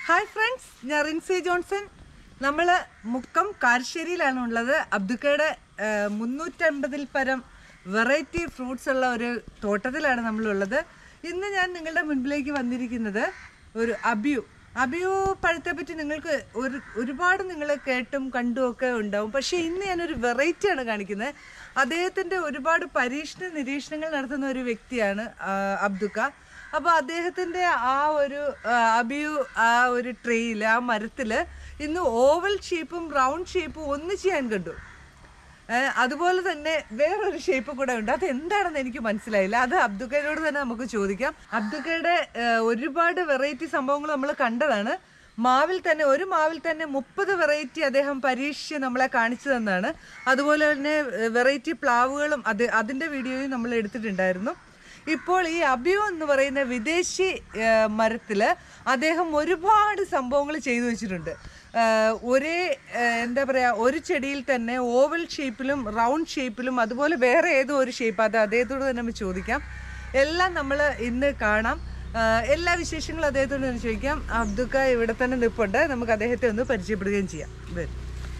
Hi friends ഞാൻ Rincy Johnson നമ്മൾ മുക്കം കാരശ്ശേരിയിലാണ് ഉള്ളത് അബ്ദുക്കയുടെ മുന്നൂറ്റമ്പതിൽ പരം വെറൈറ്റി ഫ്രൂട്ട്സ് ഉള്ള ഒരു തോട്ടത്തിലാണ് നമ്മളുള്ളത് ഇന്ന് ഞാൻ നിങ്ങളുടെ മുൻപിലേക്ക് വന്നിരിക്കുന്നത് ഒരു അബിയു അബിയു പഴത്തെ പറ്റി നിങ്ങൾക്ക് ഒരു ഒരുപാട് നിങ്ങൾ കേട്ടും കണ്ടും ഒക്കെ ഉണ്ടാവും പക്ഷേ ഇന്ന് ഞാനൊരു വെറൈറ്റിയാണ് കാണിക്കുന്നത് അദ്ദേഹത്തിൻ്റെ ഒരുപാട് പരീക്ഷണ നിരീക്ഷണങ്ങൾ നടത്തുന്ന ഒരു വ്യക്തിയാണ് ആ, അബ്ദുക്ക അപ്പോൾ അദ്ദേഹത്തിൻ്റെ ആ ഒരു ആ, അബിയു ആ ഒരു ട്രെയിൽ ആ മരത്തിൽ ഇന്ന് ഓവൽ ഷേപ്പും റൗണ്ട് ഷേപ്പും ഒന്നിച്ച് ഞാൻ കണ്ടു ഏ, അതുപോലെ തന്നെ വേറൊരു ഷേപ്പ് കൂടെ ഉണ്ട് അത് എന്താണെന്ന് എനിക്ക് മനസ്സിലായില്ല അത് അബ്ദുക്കയോട് തന്നെ നമുക്ക് ചോദിക്കാം അബ്ദുക്കയുടെ ഏ, ഒരുപാട് വെറൈറ്റി സംഭവങ്ങൾ നമ്മൾ കണ്ടതാണ് മാവിൽ തന്നെ ഒരു മാവിൽ തന്നെ മുപ്പത് വെറൈറ്റി അദ്ദേഹം പരീക്ഷിച്ച് നമ്മളെ കാണിച്ചു തന്നാണ് അതുപോലെ തന്നെ വെറൈറ്റി പ്ലാവുകളും അത് അതിൻ്റെ വീഡിയോയും നമ്മൾ എടുത്തിട്ടുണ്ടായിരുന്നു ഇപ്പോൾ ഈ അബിയോ എന്ന് പറയുന്ന വിദേശി മരത്തിൽ അദ്ദേഹം ഒരുപാട് സംഭവങ്ങൾ ചെയ്തു വെച്ചിട്ടുണ്ട് ആ, ഒരേ ആ, എന്താ പറയുക ഒരു ചെടിയിൽ തന്നെ ഓവൽ ഷേപ്പിലും റൗണ്ട് ഷേപ്പിലും അതുപോലെ വേറെ ഏതോ ഒരു ഷേപ്പ് അത് അദ്ദേഹത്തോട് തന്നെ നമുക്ക് ചോദിക്കാം എല്ലാം നമ്മൾ ഇന്ന് കാണാം ആ, എല്ലാ വിശേഷങ്ങളും അദ്ദേഹത്തോട് തന്നെ ചോദിക്കാം അബ്ദുക്ക ഇവിടെ തന്നെ നിൽപ്പുണ്ട് നമുക്ക് അദ്ദേഹത്തെ ഒന്ന് പരിചയപ്പെടുകയും ചെയ്യാം വരും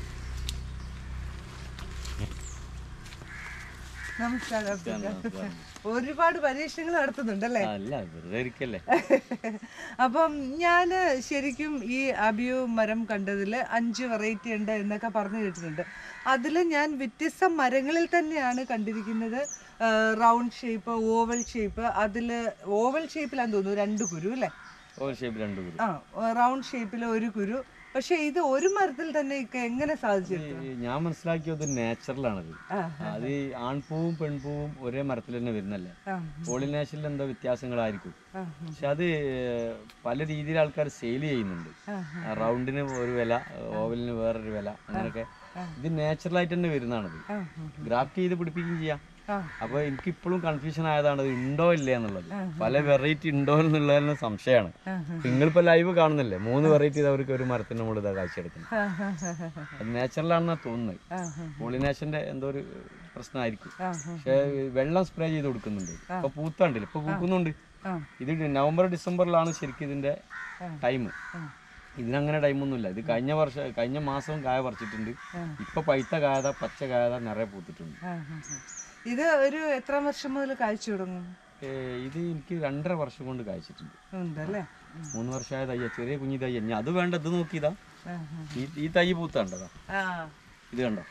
നമസ്കാരം അബ്ദുക്ക ഒരുപാട് പരീക്ഷണങ്ങൾ നടത്തുന്നുണ്ടല്ലേ അല്ല വെറുതെ ഇരിക്കല്ലേ അപ്പം ഞാൻ ശരിക്കും ഈ അബിയു മരം കണ്ടതിൽ അഞ്ച് വെറൈറ്റി ഉണ്ട് എന്നൊക്കെ പറഞ്ഞു കേട്ടിട്ടുണ്ട് അതിൽ ഞാൻ വ്യത്യസ്ത മരങ്ങളിൽ തന്നെയാണ് കണ്ടിരിക്കുന്നത് റൗണ്ട് ഷേപ്പ് ഓവൽ ഷേപ്പ് അതിൽ ഓവൽ ഷേപ്പിലാന്ന് തോന്നുന്നു രണ്ട് കുരു അല്ലേ ഓവൽ ഷേപ്പ് രണ്ടു കുരു ആ റൗണ്ട് ഷേപ്പിൽ ഒരു കുരു പക്ഷെ ഇത് ഒരു മരത്തിൽ തന്നെ ഇക്ക എങ്ങനെ സാധിച്ചെടുത്തു ഈ ഞാൻ മനസ്സിലാക്കിയത് നാച്ചുറലാണത് ആ, അത് ഈ ആൺപൂവും പെൺപൂവും ഒരേ മരത്തിൽ തന്നെ വരുന്നല്ലേ ആ, പോളിനേഷനിൽ എന്തോ വ്യത്യാസങ്ങളായിരിക്കും ആ, പക്ഷെ അത് പല രീതിയിൽ ആൾക്കാർ സെയിൽ ചെയ്യുന്നുണ്ട് ആ, റൗണ്ടിന് ഒരു വില ഓവലിന് വേറൊരു വില അങ്ങനെയൊക്കെ ഇത് നാച്ചുറലായിട്ട് തന്നെ വരുന്നതാണത് ആ, ഗ്രാഫ്റ്റ് ചെയ്ത് പിടിപ്പിക്കുകയും ചെയ്യാം ആ. അപ്പൊ എനിക്ക് ഇപ്പോഴും കൺഫ്യൂഷൻ ആയതാണ് ഇത് ഉണ്ടോ ഇല്ലേ എന്നുള്ളത് പല വെറൈറ്റി ഉണ്ടോ എന്നുള്ളതിന് സംശയമാണ് ആ, നിങ്ങളിപ്പോ ലൈവ് കാണുന്നില്ലേ മൂന്ന് വെറൈറ്റി അവർക്ക് ഒരു മരത്തിന് മുകളിൽ ഇതാ കാഴ്ചയെടുക്കുന്നത് ആ, ആ, ആ, ആ, അത് നാച്ചുറലാണെന്നാണ് തോന്നുന്നത് ആ, പോളിനേഷന്റെ എന്തോ ഒരു പ്രശ്നമായിരിക്കും ആ, പക്ഷേ വെള്ളം സ്പ്രേ ചെയ്ത് കൊടുക്കുന്നുണ്ട് ഇപ്പൊ പൂത്താണ്ടില്ല ഇപ്പൊ പൂക്കുന്നുണ്ട് ആ. ഇത് നവംബർ ഡിസംബറിലാണ് ശരിക്കും ഇതിന്റെ ടൈം ആ. ഇതിനങ്ങനെ ടൈമൊന്നുമില്ല ഇത് കഴിഞ്ഞ വർഷം കഴിഞ്ഞ മാസവും കായ പറിച്ചിട്ടുണ്ട് ഇപ്പൊ പൈത്ത കായത പച്ച കായത നിറയെ പൂത്തിട്ടുണ്ട് ആ, ആ, ആ. ഇത് ഒരു എത്ര വർഷം മുതൽ കാഴ്ച തുടങ്ങും ഏ, ഇത് എനിക്ക് രണ്ടര വർഷം കൊണ്ട് കായ്ച്ചിട്ടുണ്ട് ഉണ്ടല്ലേ മൂന്ന് വർഷമായ തയ്യ ചെറിയ കുഞ്ഞി തയ്യ ഞാൻ അത് വേണ്ട ഇത് നോക്കിയതാ ആ, ഈ ഈ തൈ പൂത്താണ്ടതാ ആ. ഇത് കണ്ടോ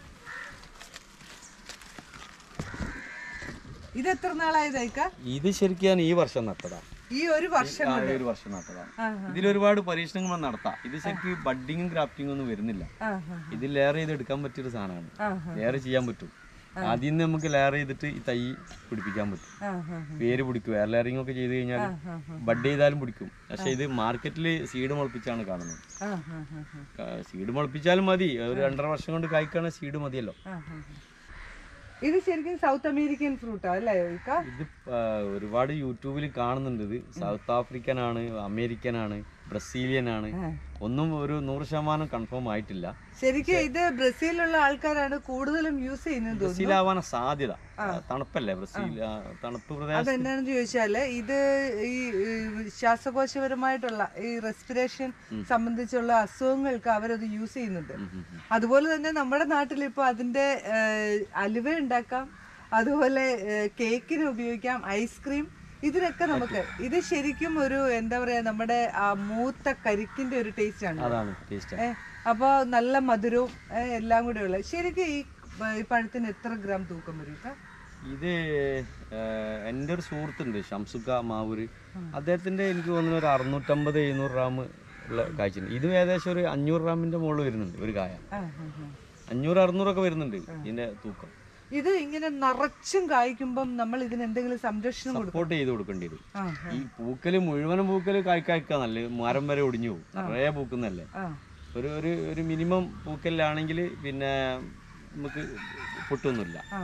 ഇത് എത്ര നാളായതേക്ക ഇത് ശരിക്കും ഞാൻ ഈ വർഷം നട്ടതാ ഈ ഒരു വർഷം ആ, ഈ ഒരു വർഷം നട്ടതാണ് ആ, ഇതിൽ ഒരുപാട് പരീക്ഷണങ്ങൾ നടത്താം ഇത് ശരിക്കും ബഡ്ഡിങ്ങും ക്രാഫ്റ്റിംഗും ഒന്നും വരുന്നില്ല ആ, ആ, ഇത് ലെയർ ചെയ്ത് എടുക്കാൻ പറ്റിയൊരു സാധനമാണ് ആ, ലെയർ ചെയ്യാൻ പറ്റും ആദ്യം നിന്ന് നമുക്ക് ലെയർ ചെയ്തിട്ട് ഈ തൈ പിടിപ്പിക്കാൻ പറ്റും ആ, ആ, വേര് പിടിക്കും എയർ ലെയറിംഗ് ഒക്കെ ചെയ്ത് കഴിഞ്ഞാൽ ആ, ബഡ് ചെയ്താലും പിടിക്കും പക്ഷെ ഇത് മാർക്കറ്റിൽ സീഡ് മുളപ്പിച്ചാണ് കാണുന്നത് ആ, ആ, ആ, സീഡ് മുളപ്പിച്ചാലും മതി ഒരു രണ്ടര വർഷം കൊണ്ട് കായ്ക്കാണ് സീഡ് മതിയല്ലോ ആ, ആ, ആ. ഇത് ശരിക്കും സൗത്ത് അമേരിക്കൻ ഫ്രൂട്ടാ അല്ലേ ഇക്ക? ഇത് ആ, ഒരുപാട് യൂട്യൂബിൽ കാണുന്നുണ്ട് ഇത് സൗത്ത് ആഫ്രിക്കൻ ആണ് അമേരിക്കൻ ആണ് ബ്രസീലിയൻ ആണ് ഒന്നും ഒരു നൂറ് ശതമാനം കൺഫേം ആയിട്ടില്ല ശരിക്കും ഇത് ബ്രസീലിലുള്ള ആൾക്കാരാണ് കൂടുതലും യൂസ് ചെയ്യുന്നത് തോന്നുന്നു ബ്രസീലാവാൻ സാധ്യത തണുപ്പല്ലേ ബ്രസീൽ ആ, തണുപ്പ് പ്രദേശം അതെന്താണെന്ന് ചോദിച്ചാല് ഇത് ഈ ഈ ശ്വാസകോശപരമായിട്ടുള്ള ഈ റെസ്പിറേഷൻ സംബന്ധിച്ചുള്ള അസുഖങ്ങൾക്ക് അവരത് യൂസ് ചെയ്യുന്നുണ്ട് അതുപോലെ തന്നെ നമ്മുടെ നാട്ടിൽ ഇപ്പോൾ അതിന്റെ ഏഹ്, അലുവ ഉണ്ടാക്കാം അതുപോലെ ഏഹ്, കേക്കിന് ഉപയോഗിക്കാം ഐസ്ക്രീം ഇതിനൊക്കെ നമുക്ക് ഇത് ശരിക്കും ഒരു എന്താ പറയാ നമ്മുടെ ആ മൂത്ത കരിക്കിന്റെ ഒരു ടേസ്റ്റ് ആണ് അതാണ് ടേസ്റ്റ് ഏഹ്, അപ്പൊ നല്ല മധുരവും ഏഹ്, എല്ലാം കൂടെ ഉള്ള ശരിക്കും ഈ ഈ പഴത്തിന് എത്ര ഗ്രാം തൂക്കം വരും ഇക്ക? ഇത് ഏഹ്, എൻ്റെ ഒരു സുഹൃത്തുണ്ട് ഷംസുക്ക മാവൂര് അദ്ദേഹത്തിന്റെ എനിക്ക് തോന്നുന്നു ഒരു അറുന്നൂറ്റമ്പത് എഴുന്നൂറ് ഗ്രാം ഉള്ള കാഴ്ചയുണ്ട് ഇത് ഏകദേശം ഒരു അഞ്ഞൂറ് ഗ്രാമിന്റെ മുകളിൽ വരുന്നുണ്ട് ഒരു കായ ആ, ആ, ആ. അഞ്ഞൂറ് അറുന്നൂറൊക്കെ വരുന്നുണ്ട് ഇതിന്റെ തൂക്കം ഇത് ഇങ്ങനെ നിറച്ചും കായ്ക്കുമ്പം നമ്മൾ ഇതിന് എന്തെങ്കിലും സംരക്ഷണം കൊടുക്കും സപ്പോർട്ട് ചെയ്ത് കൊടുക്കേണ്ടി വരും ആ ഈ പൂക്കല് മുഴുവനും പൂക്കല് കായ്ക്കായ്ക്കാ നല്ല മരം വരെ ഒടിഞ്ഞു പോകും നിറയെ പൂക്കുന്നല്ലേ ആ ഒരു ഒരു ഒരു മിനിമം പൂക്കലിലാണെങ്കിൽ പിന്നെ നമുക്ക് പൊട്ടൊന്നുമില്ല ആ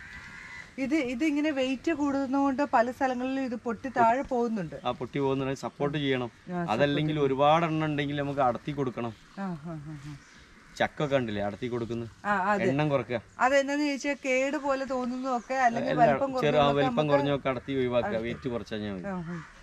ഇത് ഇത് ഇങ്ങനെ വെയിറ്റ് കൂടുന്നതുകൊണ്ട് പല സ്ഥലങ്ങളിലും ഇത് പൊട്ടി താഴെ പോകുന്നുണ്ട് ആ പൊട്ടി പോകുന്നുണ്ടെങ്കിൽ സപ്പോർട്ട് ചെയ്യണം അതല്ലെങ്കിൽ ഒരുപാട് എണ്ണം ഉണ്ടെങ്കിൽ നമുക്ക് അടത്തി കൊടുക്കണം ആ ആ ആ, ആ. ചക്ക ഒക്കെ ഉണ്ടല്ലേ അടത്തി കൊടുക്കുന്നു ആ അതെ എണ്ണം കുറക്കുക അതെന്താന്ന് ചോദിച്ചാൽ കേട് പോലെ തോന്നുന്നതൊക്കെ അല്ലെങ്കിൽ എല്ലാം വലിപ്പം ചെറു ആ കുറഞ്ഞതൊക്കെ വലിപ്പം കുറഞ്ഞൊക്കെ അടത്തി ഒഴിവാക്കുക വെയിറ്റ് കുറച്ചാൽ മതി ആ, ആ.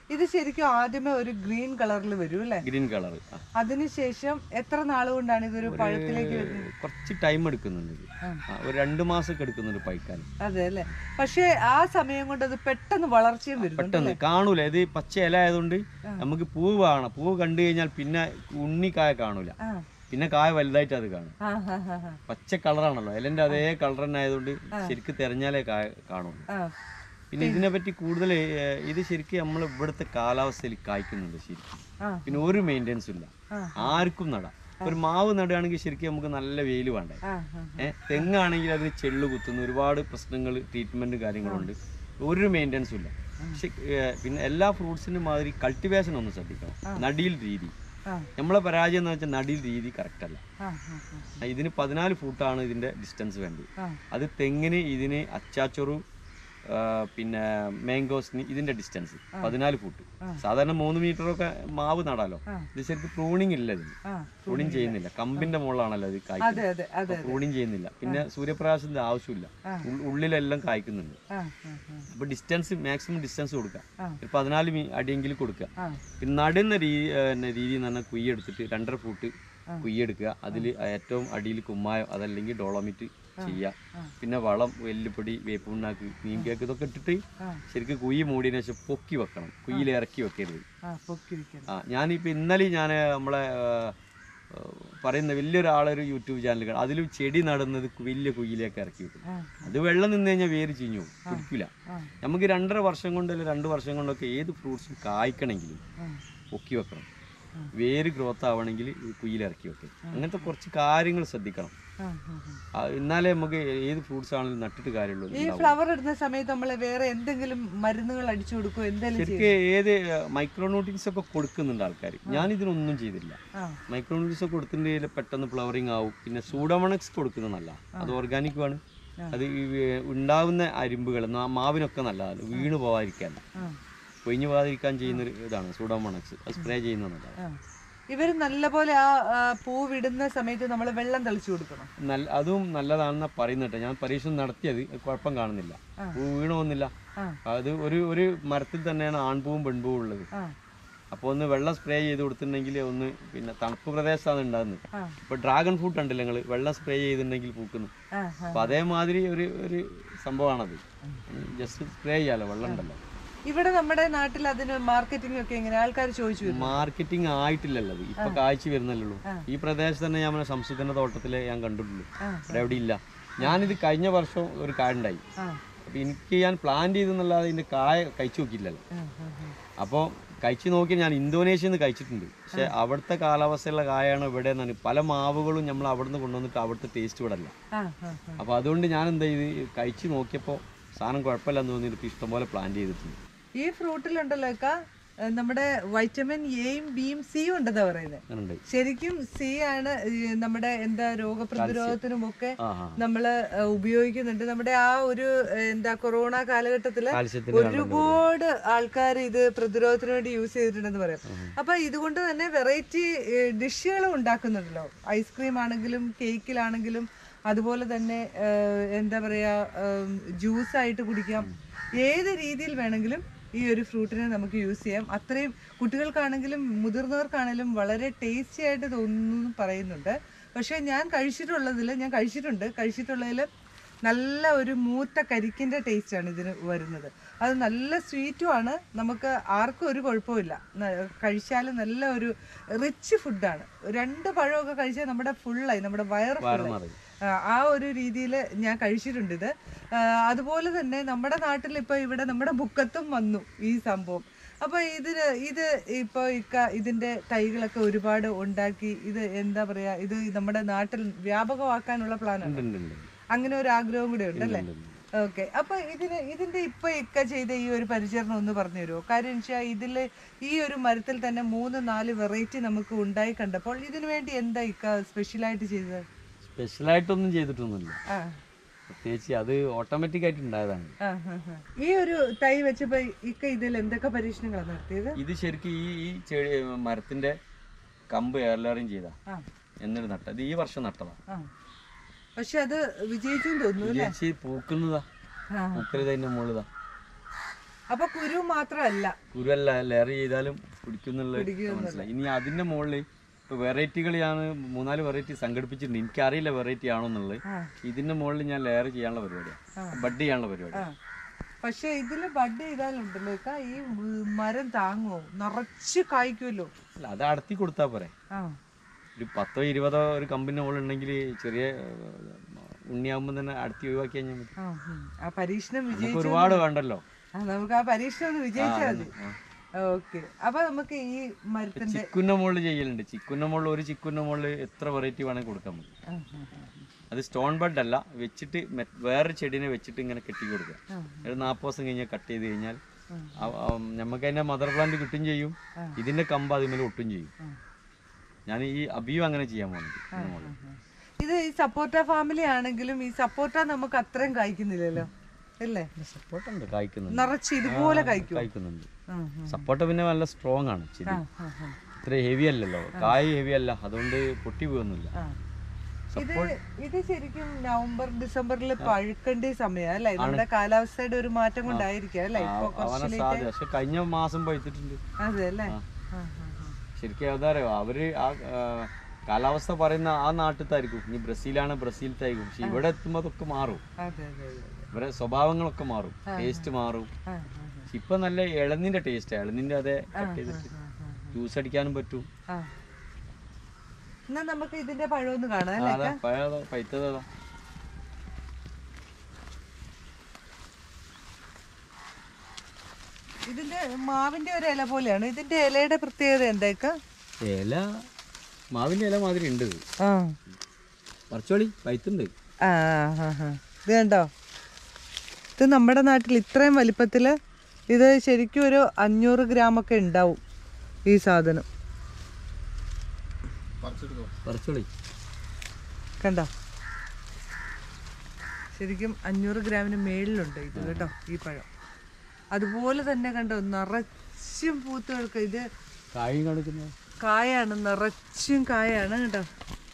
ഇത് ശരിക്കും ആദ്യമേ ഒരു ഗ്രീൻ കളറിൽ വരും അല്ലേ ഗ്രീൻ കളർ അതിനുശേഷം എത്ര നാൾ കൊണ്ടാണ് ഇതൊരു പഴത്തിലേക്ക് വരുന്നത് കുറച്ച് ടൈം എടുക്കുന്നുണ്ട് ഇത് ആ. ആ, ഒരു രണ്ട് മാസമൊക്കെ എടുക്കുന്നുണ്ട് പഴുക്കാൻ അതെ അല്ലേ പക്ഷേ ആ സമയം കൊണ്ട് അത് പെട്ടെന്ന് വളർച്ചയും വരുന്നുണ്ട് പെട്ടെന്ന് കാണൂല ഇത് പച്ച ഇല ആയതുകൊണ്ട് നമുക്ക് പൂവ് കാണാം പൂവ് കണ്ടു കഴിഞ്ഞാൽ പിന്നെ ഉണ്ണിക്കായ കാണൂല ആ പിന്നെ കായ വലുതായിട്ട് അത് കാണും ആ ഹാ ഹാ ഹാ പച്ച കളറാണല്ലോ ഇലന്റെ അതേ കളർ തന്നെ ആയതുകൊണ്ട് ശരിക്കും തെരഞ്ഞാലേ കായ കാണുള്ളൂ ആ പിന്നെ ഇതിനെ പറ്റി കൂടുതൽ ഏഹ്, ഇത് ശരിക്കും നമ്മൾ ഇവിടുത്തെ കാലാവസ്ഥയിൽ കായ്ക്കുന്നുണ്ട് ശരിക്കും ആ. പിന്നെ ഒരു മെയിൻ്റെനൻസും ഇല്ല ആ. ആർക്കും നടാം ഒരു മാവ് നടുകയാണെങ്കിൽ ശരിക്കും നമുക്ക് നല്ല വെയിൽ വേണ്ടേ ആ ആ ഏഹ് തെങ്ങാണെങ്കിൽ അതിന് ചെള്ളു കുത്തുന്നു ഒരുപാട് പ്രശ്നങ്ങൾ ട്രീറ്റ്മെന്റ് കാര്യങ്ങളുണ്ട് ഒരു മെയിൻ്റെനൻസും ഇല്ല പക്ഷെ ഏഹ്, പിന്നെ എല്ലാ ഫ്രൂട്ട്സിനും മാതിരി കൾട്ടിവേഷൻ ഒന്ന് ശ്രദ്ധിക്കണം നടിയിൽ രീതി ആ. നമ്മളെ പരാജയം എന്ന് വെച്ചാൽ നടിയിൽ രീതി കറക്റ്റ് അല്ല ആ ആ ഇതിന് പതിനാല് ഫൂട്ടാണ് ഇതിന്റെ ഡിസ്റ്റൻസ് വേണ്ടത് ആ. അത് തെങ്ങിന് ഇതിന് അച്ചാച്ചൊറു ആ, പിന്നെ മാംഗോസിന് ഇതിന്റെ ഡിസ്റ്റൻസ് പതിനാല് ഫൂട്ട് സാധാരണ മൂന്ന് മീറ്ററൊക്കെ മാവ് നടാലോ ഇത് ശരിക്കും പ്രൂണിങ് ഇല്ല ഇതിന് ആ പ്രൂണിങ് ചെയ്യുന്നില്ല കമ്പിന്റെ മുകളിലാണല്ലോ ഇത് അതെ കായ്ക്കുന്നത് അതെ അതെ പ്രൂണിങ് ചെയ്യുന്നില്ല പിന്നെ സൂര്യപ്രകാശത്തിന്റെ ആവശ്യമില്ല ഉൾ- ഉള്ളിലെല്ലാം കായ്ക്കുന്നുണ്ട് ആ ആ ആ അപ്പൊ ഡിസ്റ്റൻസ് മാക്സിമം ഡിസ്റ്റൻസ് കൊടുക്കുക ആ. ഒരു പതിനാല് മീ അടിയെങ്കിലും കൊടുക്കുക ആ. പിന്നെ നടുന്ന രീതി രീതി എന്ന് പറഞ്ഞാൽ കുയ്യെടുത്തിട്ട് രണ്ടര ഫൂട്ട് കുയ്യെടുക്കുക അതിൽ ഏറ്റവും അടിയിൽ കുമ്മായം അതല്ലെങ്കിൽ ഡോളമിറ്റ് ചെയ്യുക പിന്നെ വളം എല്ലുപൊടി വേപ്പുണ്ണാക്ക് മീൻകേക്ക് ഇതൊക്കെ ഇട്ടിട്ട് ശരിക്കും കുയ്യ് മൂടിയതിനു ശേഷം പൊക്കി വെക്കണം കുയ്യിൽ ഇറക്കി വെക്കരുത് ആ പൊക്കി വെക്കണം ആ ഞാനിപ്പോൾ ഇന്നലെ ഞാൻ നമ്മളെ ആ, ആ, പറയുന്ന വലിയൊരാളൊരു യൂട്യൂബ് ചാനൽ കാണാം അതിൽ ചെടി നടുന്നത് വലിയ കുയ്യിലേക്ക് ഇറക്കി വെക്കും ആ അത് വെള്ളം നിന്ന് കഴിഞ്ഞാൽ വേര് ചീഞ്ഞു പോകും പിടിക്കില്ല ആ. നമുക്ക് രണ്ടര വർഷം കൊണ്ട് അല്ലെങ്കിൽ രണ്ട് വർഷം കൊണ്ടൊക്കെ ഏത് ഫ്രൂട്ട്സും കായ്ക്കണമെങ്കിലും ആ പൊക്കി വെക്കണം വേര് ഗ്രോത്ത് ആവണമെങ്കിൽ കുയ്യിലിറക്കി വെക്കണം അങ്ങനത്തെ കുറച്ച് കാര്യങ്ങൾ ശ്രദ്ധിക്കണം ആ ആ ആ ആ, എന്നാലേ നമുക്ക് ഏത് ഫ്രൂട്ട്സ് ആണെങ്കിലും നട്ടിട്ട് കാര്യമുള്ളൂ ഈ ഫ്ലവർ ഇടുന്ന സമയത്ത് നമ്മൾ വേറെ എന്തെങ്കിലും മരുന്നുകൾ അടിച്ചു കൊടുക്കോ എന്തെങ്കിലും ചെയ്യും ശരിക്കും ഏത് മൈക്രോന്യൂട്രിയൻസ് ഒക്കെ കൊടുക്കുന്നുണ്ട് ആൾക്കാർ ഞാൻ ഇതിനൊന്നും ചെയ്തില്ല ആ മൈക്രോന്യൂട്രിയൻസ് കൊടുത്തിട്ടുണ്ടെങ്കിൽ പെട്ടെന്ന് ഫ്ലവറിങ് ആവും പിന്നെ സൂഡോമണക്സ് കൊടുക്കുന്നത് നല്ല അത് ഓർഗാനിക് ആണ് അത് ഈ വേ- ഉണ്ടാവുന്ന അരിമ്പുകൾ മാവിനൊക്കെ നല്ലതാണ് വീണ് പോകാതിരിക്കാൻ ആ കൊഴിഞ്ഞു പോകാതിരിക്കാൻ ചെയ്യുന്ന ഒരു ഇതാണ് സൂഡോമണക്സ് അത് സ്പ്രേ ചെയ്യുന്നത് നല്ലതാണ് ആ ഇവർ നല്ലപോലെ ആ ആ, പൂവിടുന്ന സമയത്ത് നമ്മൾ വെള്ളം തളിച്ചു കൊടുക്കണം നല്ല അതും നല്ലതാണെന്നാ പറയുന്നത് കേട്ടോ ഞാൻ പരീക്ഷണം നടത്തിയത് അത് കുഴപ്പം കാണുന്നില്ല പൂ വീണു പോകുന്നില്ല ആ. അത് ഒരു ഒരു മരത്തിൽ തന്നെയാണ് ആൺപൂവും പെൺപൂവും ഉള്ളത് ആ അപ്പോൾ ഒന്ന് വെള്ളം സ്പ്രേ ചെയ്ത് കൊടുത്തിട്ടുണ്ടെങ്കിൽ ഒന്ന് പിന്നെ തണുപ്പ് പ്രദേശത്താണ് ഉണ്ടാകുന്നത് ആ. ഇപ്പോൾ ഡ്രാഗൺ ഫ്രൂട്ട് ഉണ്ടല്ലോ നിങ്ങൾ വെള്ളം സ്പ്രേ ചെയ്തിട്ടുണ്ടെങ്കിൽ പൂക്കുന്നു ആ ആ. അപ്പോൾ അതേമാതിരി ഒരു ഒരു സംഭവമാണത് ജസ്റ്റ് സ്പ്രേ ചെയ്യാലോ വെള്ളം ഉണ്ടല്ലോ ഇവിടെ നമ്മുടെ നാട്ടിൽ അതിന് മാർക്കറ്റിംഗ് ഒക്കെ എങ്ങനെ ആൾക്കാർ ചോദിച്ചു വരും മാർക്കറ്റിംഗ് ആയിട്ടില്ലല്ലോ അത് ഇപ്പൊ കാഴ്ച വരുന്നല്ലോ ഈ പ്രദേശത്ത് തന്നെ ഞാൻ ശംസുഖന്റെ തോട്ടത്തിലെ ഞാൻ കണ്ടിട്ടുള്ളൂ ആ. ഇവിടെ എവിടെ ഇല്ല ഞാനിത് കഴിഞ്ഞ വർഷം ഒരു കായുണ്ടായി ആ അപ്പൊ എനിക്ക് ഞാൻ പ്ലാൻ ചെയ്തെന്നല്ലാതെ ഇതിന്റെ കായ കഴിച്ചു നോക്കിയില്ലല്ലോ ആ, ആ, ആ. അപ്പോൾ കഴിച്ചു നോക്കി ഞാൻ ഇന്തോനേഷ്യയിൽ നിന്ന് കഴിച്ചിട്ടുണ്ട് പക്ഷെ അവിടുത്തെ കാലാവസ്ഥയുള്ള കായാണ് ഇവിടെ എന്നാണ് പല മാവുകളും നമ്മൾ അവിടുന്ന് കൊണ്ടുവന്നിട്ട് അവിടുത്തെ ടേസ്റ്റ് ഇവിടെ അല്ല ആ, ആ, ആ. അപ്പോൾ അതുകൊണ്ട് ഞാൻ എന്താ ചെയ്ത് കഴിച്ച് നോക്കിയപ്പോൾ സാധനം കുഴപ്പമില്ലെന്ന് തോന്നിയിട്ട് ഇപ്പം ഇഷ്ടംപോലെ പ്ലാൻ ചെയ്തിട്ടുണ്ട് ഈ ഫ്രൂട്ടിലുണ്ടല്ലോ അക്ക ഏ, നമ്മുടെ വൈറ്റമിൻ എയും ബിയും സിയും ഉണ്ടെന്നാ പറയുന്നത് അങ്ങനെയുണ്ട് ശരിക്കും സി ആണ് ഈ നമ്മുടെ എന്താ രോഗപ്രതിരോധത്തിനും ഒക്കെ ആ ആ നമ്മൾ ഉപയോഗിക്കുന്നുണ്ട് നമ്മുടെ ആ ഒരു ഏ, എന്താ കൊറോണ കാലഘട്ടത്തില് കാൽസ്യത്തിന് ഒരുപാട് ആൾക്കാർ ഇത് പ്രതിരോധത്തിന് വേണ്ടി യൂസ് ചെയ്തിട്ടുണ്ടെന്ന് പറയാം അപ്പൊ ഇതുകൊണ്ട് തന്നെ വെറൈറ്റി ഡിഷുകൾ ഉണ്ടാക്കുന്നുണ്ടല്ലോ ഐസ്ക്രീം ആണെങ്കിലും കേക്കിലാണെങ്കിലും അതുപോലെ തന്നെ ഏ, എന്താ പറയാ ജ്യൂസ് ആയിട്ട് കുടിക്കാം ഏത് രീതിയിൽ വേണമെങ്കിലും ഈ ഒരു ഫ്രൂട്ടിനെ നമുക്ക് യൂസ് ചെയ്യാം അത്രയും കുട്ടികൾക്കാണെങ്കിലും മുതിർന്നവർക്കാണെങ്കിലും വളരെ ടേസ്റ്റി ആയിട്ട് തോന്നുന്നു പറയുന്നുണ്ട് പക്ഷെ ഞാൻ കഴിച്ചിട്ടുള്ളതിൽ ഞാൻ കഴിച്ചിട്ടുണ്ട് കഴിച്ചിട്ടുള്ളതിൽ നല്ല ഒരു മൂത്ത കരിക്കിൻ്റെ ടേസ്റ്റാണ് ഇതിന് വരുന്നത് അത് നല്ല സ്വീറ്റുമാണ് നമുക്ക് ആർക്കും ഒരു കുഴപ്പമില്ല കഴിച്ചാൽ നല്ല ഒരു റിച്ച് ഫുഡാണ് രണ്ട് പഴമൊക്കെ കഴിച്ചാൽ നമ്മുടെ ഫുള്ളായി നമ്മുടെ വയറ് ഫുള്ളായി നിറയും. ആ, ആ ഒരു രീതിയിൽ ഞാൻ കഴിച്ചിട്ടുണ്ട് ഇത് ആ, അതുപോലെ തന്നെ നമ്മുടെ നാട്ടിൽ ഇപ്പോൾ ഇവിടെ നമ്മുടെ ബുക്കത്തും വന്നു ഈ സംഭവം അപ്പോൾ ഇതിന് ഇത് ഇപ്പോൾ ഇക്ക ഇതിൻ്റെ തൈകളൊക്കെ ഒരുപാട് ഉണ്ടാക്കി ഇത് എന്താ പറയുക ഇത് നമ്മുടെ നാട്ടിൽ വ്യാപകമാക്കാനുള്ള പ്ലാനാണ് ഉണ്ട് ഉണ്ട് ഉണ്ട് അങ്ങനെ ഒരു ആഗ്രഹം കൂടെ ഉണ്ടല്ലേ ഉണ്ട്, ഉണ്ട്. ഓക്കെ അപ്പൊ ഇതിന് ഇതിന്റെ ഇപ്പൊ ഇക്ക ചെയ്ത ഈ ഒരു പരിചരണം ഒന്ന് പറഞ്ഞു തരുമോ കാര്യം വെച്ചാൽ ഇതിൽ ഈ ഒരു മരത്തിൽ തന്നെ മൂന്ന് നാല് വെറൈറ്റി നമുക്ക് ഉണ്ടായി കണ്ടപ്പോൾ ഇതിനു വേണ്ടി എന്താ ഇക്ക സ്പെഷ്യലായിട്ട് ചെയ്തത് സ്പെഷ്യലായിട്ടൊന്നും ചെയ്തിട്ടൊന്നുമില്ല ആ പ്രത്യേകിച്ച് അത് ഓട്ടോമാറ്റിക് ആയിട്ട് ഉണ്ടായതാണ് ആ, ആ, ആ. ഈ ഒരു തൈ വെച്ചപ്പോ ഇക്ക ഇതിൽ എന്തൊക്കെ പരീക്ഷണങ്ങളാണ് നടത്തിയത് ഇത് ശരിക്കും ഈ ഈ ചെടി മരത്തിന്റെ കമ്പ് എയർലെയറിങ് ചെയ്താ ആ എന്നിട്ട് നട്ട ഇത് ഈ വർഷം നട്ടതാ ആ പക്ഷെ അത് വിജയിച്ചു തോന്നുന്നു അല്ലേ വിജയിച്ച് പൂക്കുന്നതാ ആ പൂക്കരുത് അതിന്റെ മുകളിതാ അപ്പൊ കുരു മാത്രമല്ല കുരുവല്ല ലെയർ ചെയ്താലും പിടിക്കുന്നുള്ള മനസ്സിലായി ഇനി അതിന്റെ മുകളിൽ ഇപ്പൊ വെറൈറ്റികൾ ഞാൻ മൂന്നാല് വെറൈറ്റി സംഘടിപ്പിച്ചിട്ടുണ്ട് എനിക്കറിയില്ല വെറൈറ്റി ആണോ എന്നുള്ളത് ആ. ഇതിന്റെ മുകളിൽ ഞാൻ ലെയർ ചെയ്യാനുള്ള പരിപാടിയാണ് ബഡ് ചെയ്യാനുള്ള പരിപാടി ആ പക്ഷെ ഇതില് ബഡ് ചെയ്താലുണ്ടല്ലോ ഇക്ക, ഈ ഉം മരം താങ്ങുമോ നിറച്ച് കായ്ക്കുമല്ലോ അല്ല അത് അടത്തി കൊടുത്താൽ പോരെ ആ ഒരു പത്തോ ഇരുപതോ ഒരു കമ്പനി മുകളിലുണ്ടെങ്കിൽ ചെറിയ ഉണ്ണിയാകുമ്പോൾ തന്നെ അടത്തി ഒഴിവാക്കി കഴിഞ്ഞാൽ മതി ആ, ഉം. ആ പരീക്ഷണം നമുക്ക് വിജയിച്ചു ഒരുപാട് വേണ്ടല്ലോ ആ, നമുക്ക് ആ പരീക്ഷണം ഒന്ന് വിജയിച്ചാൽ മതി ഓക്കെ അപ്പൊ നമുക്ക് ഈ മരത്തിന്റെ ചിക്കുന്ന മുകളിൽ ചെയ്യലുണ്ട് ചിക്കുന്ന മുകളിൽ ഒരു ചിക്കുന്ന മുകളിൽ എത്ര വെറൈറ്റി വേണമെങ്കിൽ കൊടുക്കാൻ മതി ആ, ആ, ആ. അത് സ്റ്റോൺ ബഡ് അല്ല വെച്ചിട്ട് മെ- വേറെ ചെടീനെ വെച്ചിട്ട് ഇങ്ങനെ കെട്ടി കൊടുക്കുക ആ. ഒരു നാൽപ്പത് ദിവസം കഴിഞ്ഞാൽ കട്ട് ചെയ്ത് കഴിഞ്ഞാൽ ആ. നമുക്ക് അതിന്റെ മദർ പ്ലാന്റ് കിട്ടും ചെയ്യും ആ. ഇതിന്റെ കമ്പ് അതിന്മേൽ ഒട്ടും ചെയ്യും ആ. ഞാൻ ഈ അബിയും അങ്ങനെ ചെയ്യാൻ പോകുന്നുണ്ട് ഇതിന്റെ മുകളിൽ. ഇത് ഈ സപ്പോർട്ട ഫാമിലി ആണെങ്കിലും ഈ സപ്പോർട്ട നമുക്ക് അത്രയും കായ്ക്കുന്നില്ലല്ലോ അല്ലേ സപ്പോർട്ട് ഉണ്ട് കായ്ക്കുന്നുണ്ട് നിറച്ച് ഇതുപോലെ കായ്ക്കും കായ്ക്കുന്നുണ്ട് ആ, സപ്പോർട്ട് പിന്നെ നല്ല സ്ട്രോങ് ആണ് ചെടി ആ, ആ, ആ. ഇത്ര ഹെവി അല്ലല്ലോ കായ് ഹെവി അല്ല അതുകൊണ്ട് പൊട്ടി പോകുന്നില്ല ആ. ഇത് ഇത് ശരിക്കും നവംബർ ഡിസംബറിൽ പഴുക്കേണ്ട സമയം അല്ലേ നമ്മുടെ കാലാവസ്ഥയുടെ ഒരു മാറ്റം കൊണ്ടായിരിക്കും അല്ലേ ഇപ്പൊ അവനെ സാധ്യത പക്ഷെ കഴിഞ്ഞ മാസം പഴുത്തിട്ടുണ്ട് അതെ അല്ലേ ആ, ആ, ആ. ശരിക്കും എന്താ പറയുക അവര് ആ ആ, കാലാവസ്ഥ പറയുന്ന ആ നാട്ടിലത്തായിരിക്കും ഇനി ബ്രസീലാണ് ബ്രസീലത്തായിരിക്കും പക്ഷെ ഇവിടെ എത്തുമ്പോൾ അതൊക്കെ മാറും അതെ അതെ അതെ ഇവരെ സ്വഭാവങ്ങളൊക്കെ മാറും ടേസ്റ്റ് മാറും ആ, ആ, പക്ഷെ ഇപ്പൊ നല്ല ഇളനിന്റെ ടേസ്റ്റ് ഇളനിന്റെ അതേ കട്ട് ചെയ്തിട്ട് ആ, ആ, ജ്യൂസ് അടിക്കാനും പറ്റും ആ. എന്നാ നമുക്ക് ഇതിന്റെ പഴമൊന്ന് കാണാം ആ, അല്ലേ അതാ പഴയതാ പൈത്തതാ ഇതിന്റെ മാവിന്റെ ഒരു ഇല പോലെയാണ് ഇതിന്റെ ഇലയുടെ പ്രത്യേകത എന്താ ഇല മാവിന്റെ ഇല മാതിരി ഉണ്ട് ഇത് ആ പറിച്ചോളി പൈത്തുണ്ട് ആ ആ, ആ. ഇത് കണ്ടോ ഇത് നമ്മുടെ നാട്ടിൽ ഇത്രയും വലിപ്പത്തിൽ ഇത് ശരിക്കും ഒരു അഞ്ഞൂറ് ഗ്രാം ഒക്കെ ഉണ്ടാവും ഈ സാധനം പറിച്ചോളി കണ്ടോ ശരിക്കും അഞ്ഞൂറ് ഗ്രാമിന് മേളിലുണ്ട് ഇത് കേട്ടോ ഈ പഴം അതുപോലെ തന്നെ കണ്ടോ നിറച്ചും പൂത്ത് കിടക്കുക ഇത് കായും കണക്കുന്ന കായാണ് നിറച്ചും കായാണ് കേട്ടോ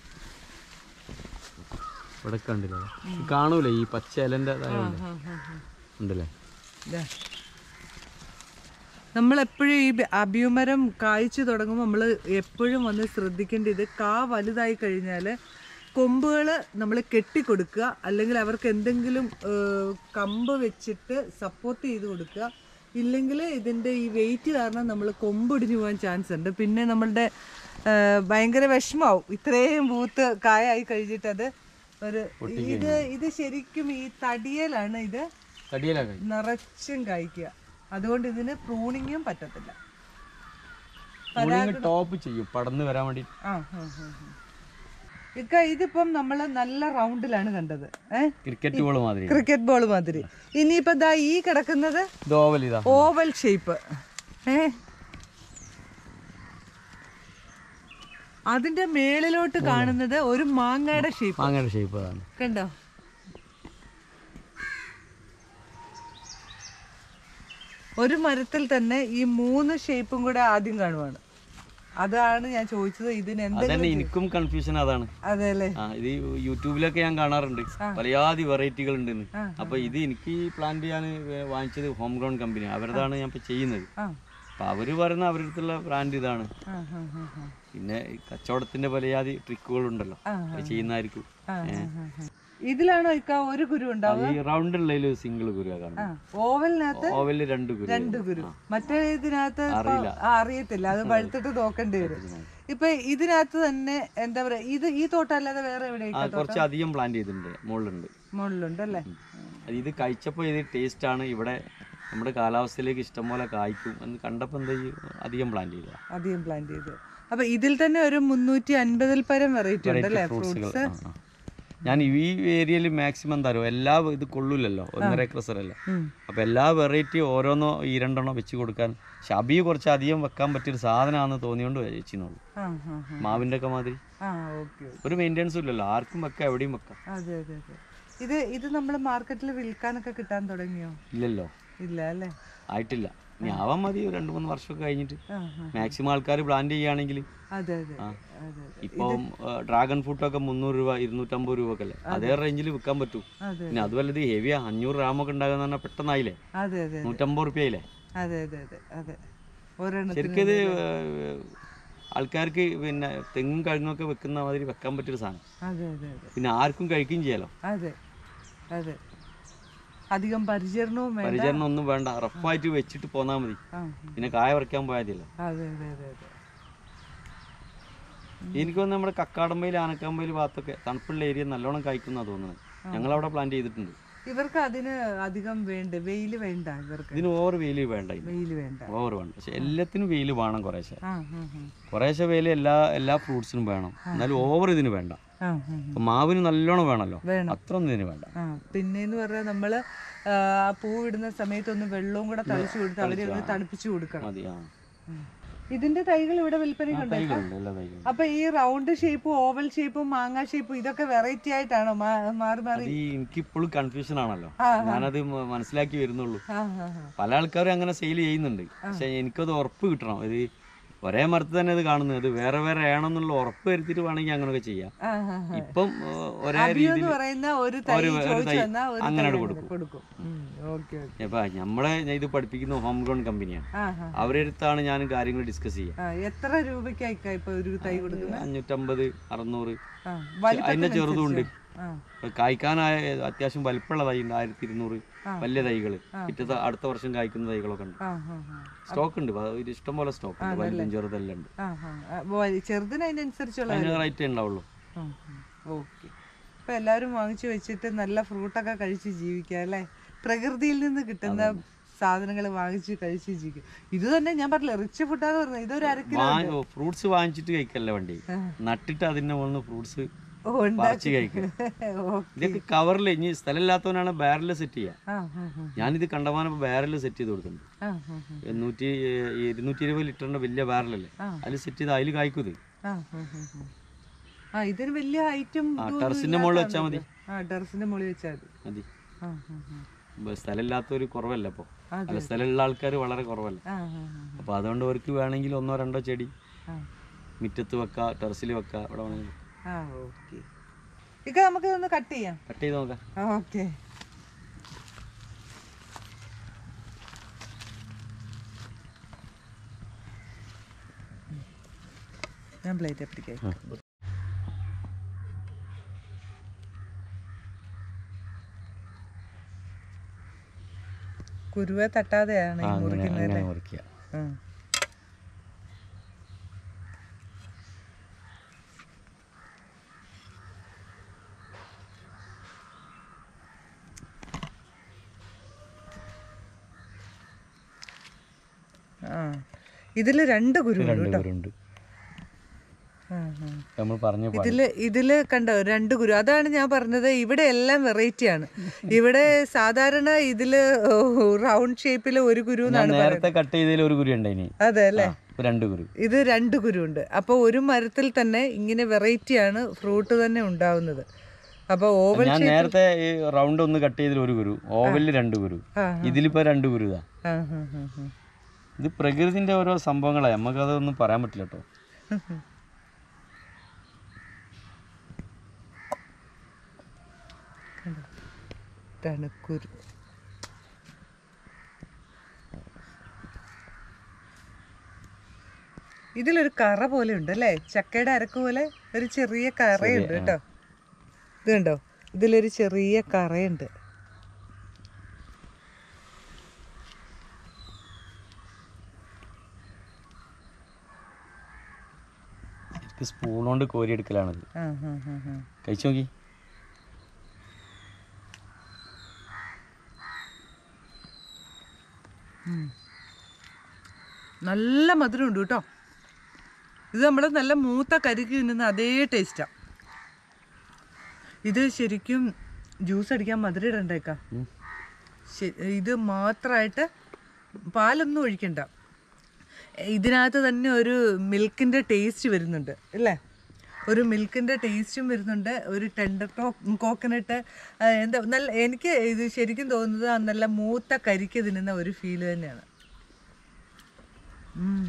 ഇവിടെ കണ്ടില്ല കാണൂലേ ഈ പച്ച ഇലന്റെ ഇതായോണ്ട്. ആ, ആ, ആ. ഉണ്ടല്ലേ ദാ. നമ്മളെപ്പോഴും ഈ ബ- അബിയുമരം കായ്ച്ചു തുടങ്ങുമ്പോൾ നമ്മൾ എപ്പോഴും വന്ന് ശ്രദ്ധിക്കേണ്ടത് ഇത് കാ വലുതായി കഴിഞ്ഞാൽ കൊമ്പുകൾ നമ്മൾ കെട്ടിക്കൊടുക്കുക അല്ലെങ്കിൽ അവർക്ക് എന്തെങ്കിലും ഏഹ്, കമ്പ് വെച്ചിട്ട് സപ്പോർട്ട് ചെയ്ത് കൊടുക്കുക ഇല്ലെങ്കിൽ ഇതിൻ്റെ ഈ വെയിറ്റ് കാരണം നമ്മൾ കൊമ്പൊടിഞ്ഞു പോകാൻ ചാൻസ് ഉണ്ട് പിന്നെ നമ്മളുടെ ഏഹ്, ഭയങ്കര വിഷമാവും ഇത്രയും പൂത്ത് കായായി കഴിഞ്ഞിട്ട് അത് ഒരു ഇത് ഇത് ശരിക്കും ഈ തടിയലാണ് ഇത് തടിയലാ കായ് നിറച്ചും കായ്ക്കുക അതുകൊണ്ട് ഇതിന് പ്രൂണിങ്ങും പറ്റത്തില്ല ടോപ്പ് ചെയ്യും പടന്ന് വരാൻ വേണ്ടി ആ ആ, ആ, ആ. ഇക്ക ഇതിപ്പം നമ്മൾ നല്ല റൗണ്ടിലാണ് കണ്ടത് ഏ ക്രിക്കറ്റ് ബോൾ മാതിരി ക്രിക്കറ്റ് ബോൾ മാതിരി ഇനിയിപ്പോ ദാ ഈ കിടക്കുന്നത് ഇത് ഓവൽ ഇതാ ഓവൽ ഷേപ്പ് ഏ അതിന്റെ മേളിലോട്ട് കാണുന്നത് ഒരു മാങ്ങയുടെ ഷേപ്പ് മാങ്ങയുടെ ഷേപ്പ് അതാണ് കണ്ടോ ഒരു മരത്തിൽ തന്നെ ഈ മൂന്ന് ഷേപ്പും കൂടെ ആദ്യം കാണുവാണ് അതാണ് ഞാൻ ചോദിച്ചത് ഇതിന് എന്തെങ്കിലും അതന്നെ എനിക്കും കൺഫ്യൂഷൻ അതാണ് അതെ അല്ലേ ആ ഇത് യൂട്യൂബിലൊക്കെ ഞാൻ കാണാറുണ്ട് പലയാതി വെറൈറ്റികൾ ഉണ്ടെന്ന് ആ, അപ്പൊ ഇത് എനിക്ക് പ്ലാന്റ് ഞാൻ വാങ്ങിച്ചത് ഹോം ഗ്രൗണ്ട് കമ്പനി അവരതാണ് ഞാൻ ഇപ്പൊ ചെയ്യുന്നത് ആ അപ്പൊ അവര് പറയുന്ന അവരുടെ അടുത്തുള്ള ബ്രാൻഡ് ഇതാണ് ആ ആ ആ, ആ. പിന്നെ ഈ കച്ചവടത്തിന്റെ പലയാതി ട്രിക്കുകളുണ്ടല്ലോ ആ, അത് ചെയ്യുന്നതായിരിക്കും ആ, ആ, ആ, ആ. ഇതിലാണോ ഇക്ക ഒരു കുരു ഉണ്ടാവുക ഈ റൗണ്ട് ഉള്ളതിൽ സിംഗിൾ കുരുവാ ആ കാണുന്നത് ഓവലിനകത്ത് ഓവലിൽ രണ്ട് കുരു രണ്ട് കുരു മറ്റേ ഇതിനകത്ത് ഇപ്പൊ ആ, അറിയത്തില്ല അത് പഴുത്തിട്ട് നോക്കേണ്ടി വരും ഇപ്പൊ ഇതിനകത്ത് തന്നെ എന്താ പറയാ ഇത് ഈ തോട്ടം അല്ലാതെ വേറെ എവിടെ ആ കുറച്ച് അധികം പ്ലാന്റ് ചെയ്തിട്ടുണ്ട് മുകളിലുണ്ട് മുകളിലുണ്ട് അല്ലേ അത് ഇത് കഴിച്ചപ്പോൾ ഇത് ടേസ്റ്റ് ആണ് ഇവിടെ നമ്മുടെ കാലാവസ്ഥയിലേക്ക് ഇഷ്ടംപോലെ കായ്ക്കും എന്ന് കണ്ടപ്പോൾ എന്താ ഈ അധികം പ്ലാന്റ് ചെയ്തതാ അധികം പ്ലാന്റ് ചെയ്ത് അപ്പൊ ഇതിൽ തന്നെ ഒരു മുന്നൂറ്റി അൻപതിൽ പരം വെറൈറ്റി ഉണ്ട് അല്ലേ ഫ്രൂട്ട്സുകൾ ഫ്രൂട്ട്സ് ഞാൻ ഈ ഏരിയയിൽ മാക്സിമം തരും എല്ലാ ഇത് കൊള്ളൂലല്ലോ ഒന്നര ഏക്കർ സ്ഥലമല്ല ഉം. അപ്പോൾ എല്ലാ വെറൈറ്റി ഓരോന്നോ ഈ രണ്ടെണ്ണോ വെച്ച് കൊടുക്കാൻ പക്ഷെ അബി കുറച്ച് അധികം വെക്കാൻ പറ്റിയൊരു സാധനമാണെന്ന് തോന്നിയോണ്ട് വെച്ചിന്നുള്ളൂ ആ ആ ആ. മാവിൻ്റെ ഒക്കെ മാതിരി ആ ഓക്കെ ഒരു മെയിൻ്റെനൻസും ഇല്ലല്ലോ ആർക്കും വെക്കാം എവിടെയും വെക്കാം അതെ അതെ അതെ ഇത് ഇത് നമ്മൾ മാർക്കറ്റിൽ വിൽക്കാനൊക്കെ കിട്ടാൻ തുടങ്ങിയോ ഇല്ലല്ലോ ഇല്ല അല്ലേ ആയിട്ടില്ല ഇനി ആവാൻ മതി ഒരു രണ്ട് മൂന്ന് വർഷമൊക്കെ കഴിഞ്ഞിട്ട് ആ, ആ. മാക്സിമം ആൾക്കാർ പ്ലാന്റ് ചെയ്യുകയാണെങ്കിൽ അതെ അതെ ആ. അതെ ഇപ്പം ഡ്രാഗൺ ഫ്രൂട്ടൊക്കെ മുന്നൂറ് രൂപ ഇരുന്നൂറ്റമ്പത് രൂപ ഒക്കെ അല്ലേ അതേ റേഞ്ചിൽ വിൽക്കാൻ പറ്റും അതെ പിന്നെ അതുപോലെ ഇത് ഹെവിയാ അഞ്ഞൂറ് ഗ്രാമൊക്കെ ഉണ്ടാകുന്ന പറഞ്ഞാൽ പെട്ടെന്നായില്ലേ അതെ അതെ നൂറ്റമ്പത് റുപ്യ ആയില്ലേ അതെ അതെ അതെ അതെ ഒരെണ്ണത്തിന് ശരിക്കും ഇത് ഏഹ്, ആൾക്കാർക്ക് പിന്നെ തെങ്ങും കഴുങ്ങൊക്കെ വെക്കുന്ന മാതിരി വെക്കാൻ പറ്റിയൊരു സാധനം അതെ അതെ അതെ പിന്നെ ആർക്കും കഴിക്കുകയും ചെയ്യാലോ അതെ അതെ അധികം പരിചരണവും വേണ്ട പരിചരണം ഒന്നും വേണ്ട റഫായിട്ട് വെച്ചിട്ട് പോന്നാൽ മതി ആ, പിന്നെ കായ പറിക്കാൻ പോയാൽ മതിയല്ലോ അതെ അതെ അതെ അതെ എനിക്ക് തോന്നുന്നു നമ്മുടെ കക്കാടമ്പയിൽ ആനക്കാമ്പയിൽ ഭാഗത്തൊക്കെ തണുപ്പുള്ള ഏരിയ നല്ലോണം കായ്ക്കുന്ന തോന്നുന്നത് ഞങ്ങളവിടെ പ്ലാൻ ചെയ്തിട്ടുണ്ട് ഇവർക്ക് അതിന് അധികം വേണ്ട വെയിൽ വേണ്ട ഇവർക്ക് ഇതിന് ഓവർ വെയിൽ വേണ്ട ഇതിന് വെയിൽ വേണ്ട ഓവർ വേണ്ട പക്ഷെ എല്ലാത്തിനും വെയിൽ വേണം കുറേശ്ശെ ആ ആ ആ. കുറേശ്ശെ വെയിൽ എല്ലാ എല്ലാ ഫ്രൂട്ട്സിനും വേണം എന്നാലും ഓവർ ഇതിന് വേണ്ട ആ ആ, ആ. ഇപ്പൊ മാവിന് നല്ലോണം വേണമല്ലോ വേണം. അത്ര ഒന്നും ഇതിന് വേണ്ട ആ പിന്നെന്ന് പറഞ്ഞാൽ നമ്മള് ആ, ആ പൂവിടുന്ന സമയത്ത് ഒന്ന് വെള്ളവും കൂടെ തളിച്ചു കൊടുത്ത് അവരെ ഒന്ന് തണുപ്പിച്ചു കൊടുക്കണം മതി ആ ഉം. ഇതിന്റെ തൈകൾ ഇവിടെ വിൽപ്പനയ്ക്കുണ്ട് തൈകളുണ്ട് എല്ലാ തൈകളും അപ്പൊ ഈ റൗണ്ട് ഷേപ്പും ഓവൽ ഷേപ്പും മാങ്ങ ഷേപ്പും ഇതൊക്കെ വെറൈറ്റി ആയിട്ടാണോ മാ- മാറി മാറി അത് ഈ എനിക്കിപ്പോഴും കൺഫ്യൂഷൻ ആണല്ലോ ആ, ഞാനത് മ- മനസ്സിലാക്കി വരുന്നുള്ളൂ ആ ആ ആ. പല ആൾക്കാരും അങ്ങനെ സെയിൽ ചെയ്യുന്നുണ്ട് പക്ഷെ എനിക്കത് ഉറപ്പ് കിട്ടണം ഇത് ഒരേ മരത്ത് തന്നെ ഇത് കാണുന്നത് ഇത് വേറെ വേറെ ആണെന്നുള്ള ഉറപ്പ് വരുത്തിയിട്ട് വേണമെങ്കിൽ അങ്ങനെയൊക്കെ ചെയ്യാം ആ, ആ, ആ. ഇപ്പം ഏഹ്, ഒരേ അബിയോ രീതിയിൽ എന്ന് പറയുന്ന ഒരു തൈ ഒരു- ഒരു ചോദിച്ചു തൈ വന്നാ ഒരു അങ്ങനെ തൈ അങ്ങട് അങ്ങനെ കൊടുക്കും. കൊടുക്കും ഓക്കെ ഓക്കെ ഇപ്പൊ നമ്മളെ ഞാൻ ഇത് പഠിപ്പിക്കുന്ന ഹോം ഗ്രൗണ്ട് കമ്പനിയാണ് ആ ആ അവരുടെ അടുത്താണ് ഞാൻ കാര്യങ്ങൾ ഡിസ്കസ് ചെയ്യുക ആ എത്ര രൂപയ്ക്കായിക്കാ ഇപ്പൊ ഒരു തൈ കൊടുക്കുന്നത് അഞ്ഞൂറ്റമ്പത് അറുന്നൂറ് ആ അതിന്റെ വലിപ്പത്തിനനുസരിച്ച്. ചെറുതുണ്ട് ആ ഇപ്പൊ കായ്ക്കാനായ അത്യാവശ്യം വലിപ്പമുള്ള തൈ ഉണ്ട് ആയിരത്തി ഇരുന്നൂറ് ആ. വലിയ തൈകൾ പിറ്റത്തെ അടുത്ത വർഷം കായ്ക്കുന്ന തൈകളൊക്കെ ഉണ്ട് ആ ആ ആ സ്റ്റോക്ക് ഉണ്ട് പ- ഒരു ഇഷ്ടം പോലെ സ്റ്റോക്ക് ഉണ്ട് വലുതും ചെറുതെല്ലാം ഉണ്ട് ആ ആ ആ, വലു- ചെറുതിന് അതിനനുസരിച്ചുള്ള അതിന് റേറ്റ് ഉണ്ടാവുള്ളൂ ഓക്കെ അപ്പൊ എല്ലാവരും വാങ്ങിച്ചു വെച്ചിട്ട് നല്ല ഫ്രൂട്ടൊക്കെ കഴിച്ച് ജീവിക്കുക അല്ലേ പ്രകൃതിയിൽ നിന്ന് കിട്ടുന്ന സാധനങ്ങൾ വാങ്ങിച്ച് കഴിച്ച് ജീവിക്കും ഇത് തന്നെ ഞാൻ പറഞ്ഞില്ല റിച്ച് ഫുഡാന്ന് പറഞ്ഞത് ഇതൊരു അര കിലോ ഫ്രൂട്ട്സ് വാങ്ങിച്ചിട്ട് കഴിക്കല്ല വണ്ടി ആ. നട്ടിട്ട് അതിന്റെ മുകളിൽ ഫ്രൂട്ട്സ് ഓ പറിച്ച് കഴിക്കുക ഇതൊക്കെ കവറിൽ ഇനി സ്ഥലമില്ലാത്തവനാണ് ബാരലിൽ സെറ്റ് ചെയ്യുക ആ ആ ആ, ഞാനിത് കണ്ടമാനം ബാരലിൽ സെറ്റ് ചെയ്ത് കൊടുക്കുന്നുണ്ട് ആ ആ ആ നൂറ്റി ഇരുന്നൂറ്റി ഇരുപത് ലിറ്ററിന്റെ വലിയ ബാരലല്ലേ ആ. അതിൽ സെറ്റ് ചെയ്ത് അതിൽ കായ്ക്കും ഇത് ആ, ആ, ആ, ആ. ആ ഇതിന് വലിയ ഐറ്റം ആ ടെറസിന്റെ മുകളിൽ വെച്ചാൽ മതി ആ ടെറസിന്റെ മുകളിൽ വെച്ചാൽ മതി മതി ആ ആ ആ. ഇപ്പൊ സ്ഥലമില്ലാത്തവർ കുറവല്ല ഇപ്പോൾ അതെ. അല്ല സ്ഥലമുള്ള ആൾക്കാർ വളരെ കുറവല്ല ആ ആ ആ, അപ്പോൾ അതുകൊണ്ട് അവർക്ക് വേണമെങ്കിൽ ഒന്നോ രണ്ടോ ചെടി ആ മുറ്റത്ത് വെക്കുക ടെറസിൽ വെക്കുക ഇവിടെ വേണമെങ്കിൽ ആ ഓക്കെ ഇക്ക നമുക്ക് ഇതൊന്ന് കട്ട് ചെയ്യാം കട്ട് ചെയ്ത് നോക്കാം ഓക്കെ ഞാൻ പ്ലേറ്റ് പിടിക്കാം കുരുവെ തട്ടാതെയാണ് ഈ മുറിക്കുന്നത് അല്ലേ മുറിക്കുക ആ. ആ ഇതില് രണ്ട് കുരു ഉണ്ട് കേട്ടോ പേരുണ്ട് ആ, ആ. നമ്മൾ പറഞ്ഞ പാടി ഇതില് ഇതില് കണ്ടോ രണ്ട് കുരു അതാണ് ഞാൻ പറഞ്ഞത് ഇവിടെ എല്ലാം വെറൈറ്റി ആണ് ഇവിടെ സാധാരണ ഇതില് റൗണ്ട് ഷേപ്പിൽ ഒരു കുരു ഞാൻ എന്നാണ് നേരത്തെ കട്ട് ചെയ്തതിൽ ഒരു കുരി ഉണ്ട് ഇനി അതെ അല്ലേ രണ്ട് കുരു ഇത് രണ്ട് കുരു ഉണ്ട് അപ്പോൾ ഒരു മരത്തിൽ തന്നെ ഇങ്ങനെ വെറൈറ്റി ആണ് ഫ്രൂട്ട് തന്നെ ഉണ്ടാവുന്നത് അപ്പോൾ ഓവൽ ഞാൻ നേരത്തെ ഈ റൗണ്ട് ഒന്ന് കട്ട് ചെയ്തതിൽ ഒരു കുരു ഓവലിൽ രണ്ട് കുരു ആ, ഇതിലിപ്പോ രണ്ട് കുരു ഇതാ ആ, ആ, ആ, ആ. ഇത് പ്രകൃതിന്റെ ഓരോ സംഭവങ്ങളാണ് നമുക്കതൊന്നും പറയാൻ പറ്റില്ല കേട്ടോ ഇതാണ് കുരു ഇതിലൊരു കറ പോലെ ഉണ്ട് അല്ലേ ചക്കയുടെ അരക്ക് പോലെ ഒരു ചെറിയ കറയുണ്ട് കേട്ടോ ഇത് കണ്ടോ ഇതിലൊരു ചെറിയ കറയുണ്ട് ഇത് സ്പൂൺ കൊണ്ട് കോരി എടുക്കലാണിത് ആ ആ ആ ആ കഴിച്ചു നോക്കി നല്ല മധുരം ഉണ്ട് കേട്ടോ ഇത് നമ്മൾ നല്ല മൂത്ത കരിക്ക് തിന്നുന്ന അതേ ടേസ്റ്റാണ് ഇത് ശരിക്കും ജ്യൂസ് അടിക്കാൻ മധുരം ഇടണ്ടേക്കാ ഉം. ശ- ഇത് മാത്രമായിട്ട് പാലൊന്നും ഒഴിക്കണ്ട ഇതിനകത്ത് തന്നെ ഒരു മിൽക്കിൻ്റെ ടേസ്റ്റ് വരുന്നുണ്ട് അല്ലേ ഒരു മിൽക്കിൻ്റെ ടേസ്റ്റും വരുന്നുണ്ട് ഒരു ടെൻഡർ കോക്കനട്ട് എന്താ നല്ല എനിക്ക് ഇത് ശരിക്കും തോന്നുന്നത് ആ നല്ല മൂത്ത കരിക്ക് തിന്നുന്ന ഒരു ഫീല് തന്നെയാണ് ഉം.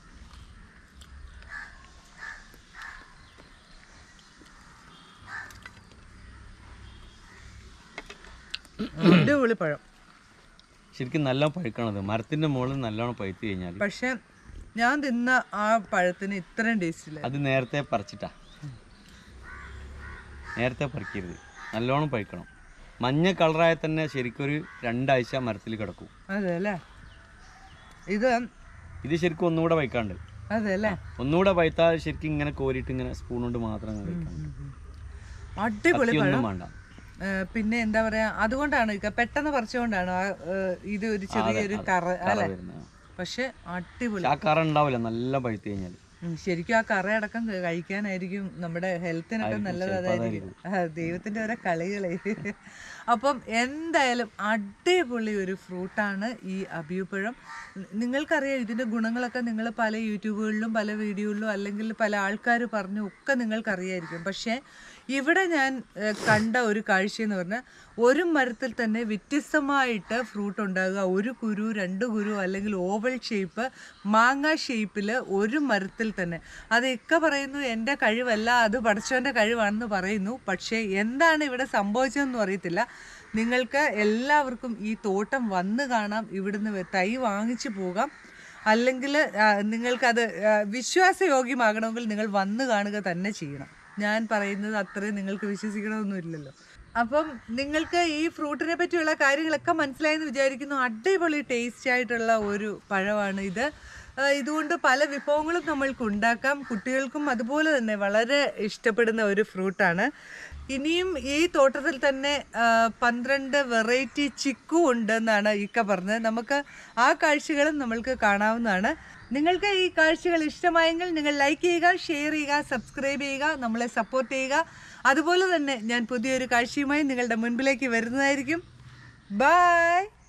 അടിപൊളി പഴം ശരിക്കും നല്ല പഴുക്കണത് മരത്തിന്റെ മുകളിൽ നല്ലോണം പഴുത്ത് കഴിഞ്ഞാൽ പക്ഷെ ഞാൻ തിന്ന ആ പഴത്തിന് ഇത്രയും ടേസ്റ്റ് ഇല്ല അത് നേരത്തെ പറിച്ചിട്ടാ നേരത്തെ പറിക്കരുത് നല്ലോണം പഴുക്കണം മഞ്ഞ കളറായ തന്നെ ശരിക്കും ഒരു രണ്ടാഴ്ച മരത്തിൽ കിടക്കും അതെ അല്ലേ ഇത് ഇത് ശരിക്കും ഒന്നുകൂടെ പഴുക്കാണ്ട് അതെ അല്ലേ ഒന്നുകൂടെ പഴുത്താൽ ശരിക്കും ഇങ്ങനെ കോരിയിട്ട് ഇങ്ങനെ സ്പൂൺ കൊണ്ട് മാത്രം അങ്ങനെ കഴിക്കാം അടിപൊളി പഴം ഒന്നും വേണ്ട ഏ, പിന്നെ എന്താ പറയാ അതുകൊണ്ടാണ് ഇക്ക പെട്ടെന്ന് പറിച്ചുകൊണ്ടാണ് ആ, ഏ, ഇത് ഒരു ചെറിയൊരു കറ അല്ലെ വരുന്നത് പക്ഷെ അടിപൊളി ആ കറ ഉണ്ടാവില്ല നല്ല പഴുത്ത് കഴിഞ്ഞാൽ ഉം, ശരിക്കും ആ കറയടക്കം ക- കഴിക്കാനായിരിക്കും നമ്മുടെ ഹെൽത്തിനൊക്കെ നല്ലത് അതായിരിക്കും ആ, ദൈവത്തിന്റെ ഓരോ കളികളെ അപ്പം എന്തായാലും അടിപൊളി ഒരു ഫ്രൂട്ടാണ് ഈ അബിയുപ്പഴം നി- നിങ്ങൾക്കറിയാം ഇതിന്റെ ഗുണങ്ങളൊക്കെ നിങ്ങൾ പല യൂട്യൂബുകളിലും പല വീഡിയോകളിലും അല്ലെങ്കിൽ പല ആൾക്കാർ പറഞ്ഞു ഒക്കെ നിങ്ങൾക്കറിയായിരിക്കും പക്ഷേ ഇവിടെ ഞാൻ ഏഹ്, കണ്ട ഒരു കാഴ്ച എന്ന് പറഞ്ഞാൽ ഒരു മരത്തിൽ തന്നെ വ്യത്യസ്തമായിട്ട് ഫ്രൂട്ട് ഉണ്ടാകുക ഒരു കുരു രണ്ട് കുരു അല്ലെങ്കിൽ ഓവൽ ഷേപ്പ് മാങ്ങ ഷേപ്പിൽ ഒരു മരത്തിൽ തന്നെ അത് ഇക്ക പറയുന്നു എൻ്റെ കഴിവല്ല അത് പഠിച്ചവൻ്റെ കഴിവാണെന്ന് പറയുന്നു പക്ഷേ എന്താണ് ഇവിടെ സംഭവിച്ചതെന്ന് അറിയത്തില്ല നിങ്ങൾക്ക് എല്ലാവർക്കും ഈ തോട്ടം വന്ന് കാണാം ഇവിടുന്ന് വെ- തൈ വാങ്ങിച്ചു പോകാം അല്ലെങ്കിൽ നിങ്ങൾക്കത് ആ, വിശ്വാസയോഗ്യമാകണമെങ്കിൽ നിങ്ങൾ വന്ന് കാണുക തന്നെ ചെയ്യണം ഞാൻ പറയുന്നത് അത്രയും നിങ്ങൾക്ക് വിശ്വസിക്കണമെന്നൊന്നുമില്ലല്ലോ അപ്പം നിങ്ങൾക്ക് ഈ ഫ്രൂട്ടിനെ പറ്റിയുള്ള കാര്യങ്ങളൊക്കെ മനസ്സിലായെന്ന് വിചാരിക്കുന്നു അടിപൊളി ടേസ്റ്റ് ആയിട്ടുള്ള ഒരു പഴമാണ് ഇത് ആ, ഇതുകൊണ്ട് പല വിഭവങ്ങളും നമ്മൾക്ക് ഉണ്ടാക്കാം കുട്ടികൾക്കും അതുപോലെ തന്നെ വളരെ ഇഷ്ടപ്പെടുന്ന ഒരു ഫ്രൂട്ടാണ് ഇനിയും ഈ തോട്ടത്തിൽ തന്നെ ആ, പന്ത്രണ്ട് വെറൈറ്റി ചിക്കു ഉണ്ടെന്നാണ് ഇക്ക പറഞ്ഞത് നമുക്ക് ആ കാഴ്ചകളും നമ്മൾക്ക് കാണാവുന്നതാണ് നിങ്ങൾക്ക് ഈ കാഴ്ചകൾ ഇഷ്ടമായെങ്കിൽ നിങ്ങൾ ലൈക്ക് ചെയ്യുക ഷെയർ ചെയ്യുക സബ്സ്ക്രൈബ് ചെയ്യുക നമ്മളെ സപ്പോർട്ട് ചെയ്യുക അതുപോലെ തന്നെ ഞാൻ പുതിയൊരു കാഴ്ചയുമായി നിങ്ങളുടെ മുൻപിലേക്ക് വരുന്നതായിരിക്കും ബൈ